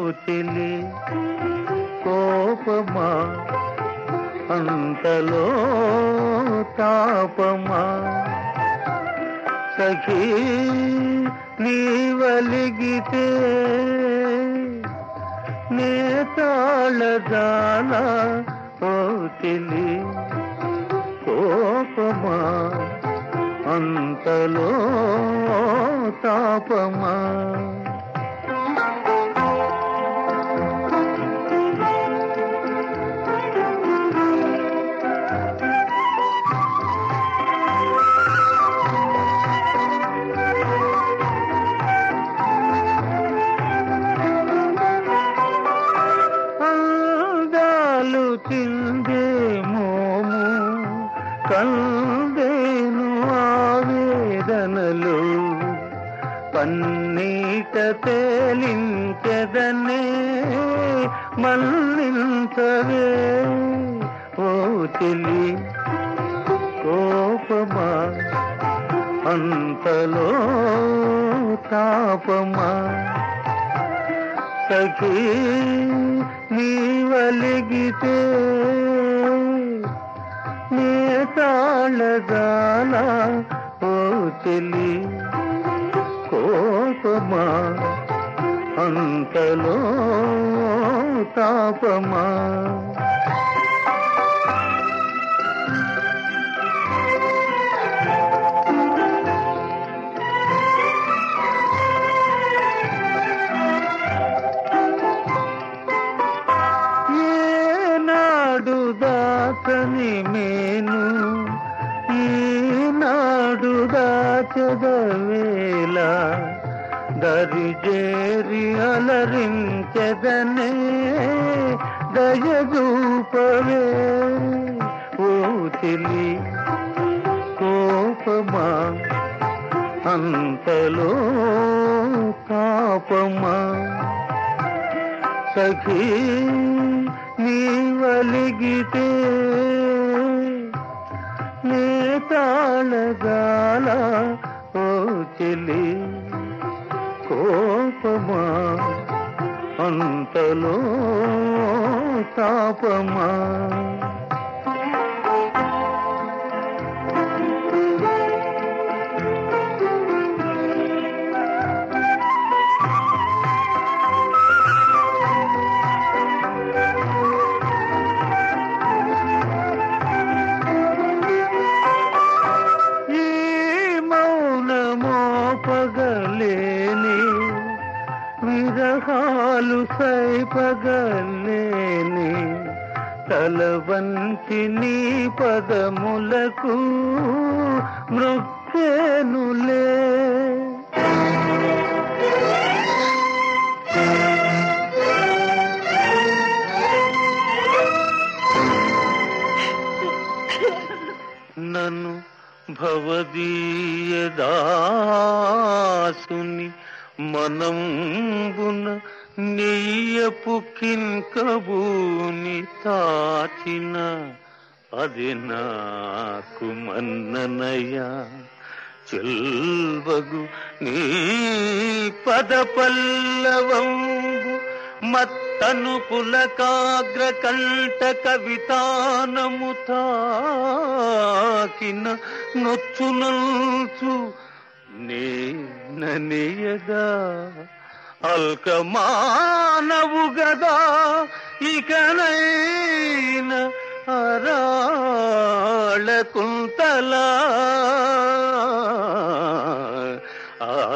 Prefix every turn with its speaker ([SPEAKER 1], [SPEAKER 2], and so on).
[SPEAKER 1] చెలి కోపమా అంతలో తాపమా సఖీ నీవలిగితే నే తాళదానా ఓ చెలి కోపమా అంతలో తాపమా అందాలు చిందే మోము కందేను ఆవేదనలు పన్నీట తేలించెదనే మల్లించవే ఓ చెలి కోపమా అంతలో తాపమా సఖీ నీవలిగితే నే తాళదాన ఓ చెలి కోపమా అంతలో తాపమా ఏనాడు దాచని మేను ఈనాడు దాచదవేళ దరిజేరి అలరించెదనే దయగూపవే ఓ చెలి కోపమా అంతలో తాపమా సఖీ నీవలిగితే నే తాళగాల ఓ చెలి కోపమా అంతలో తాపమా ఈ మౌనమో పగలేని విరహాలు సైపగలేని తల వంచి నీ పదములకు మృక్కేనులే నన్ను భవదీయదాసుని మనంబున నెయ్యపు కింకబూని తాచిన అది నాకు మన్ననయ్యా చెల్వగు నీ పద పల్లవంబు మత్తను పులకాగ్ర కంట కవితానము తాకిన నొచ్చునల్చు నేననియగా అల్కమానవు గదా ఇకనైన అరాళ కుంతలా ఆ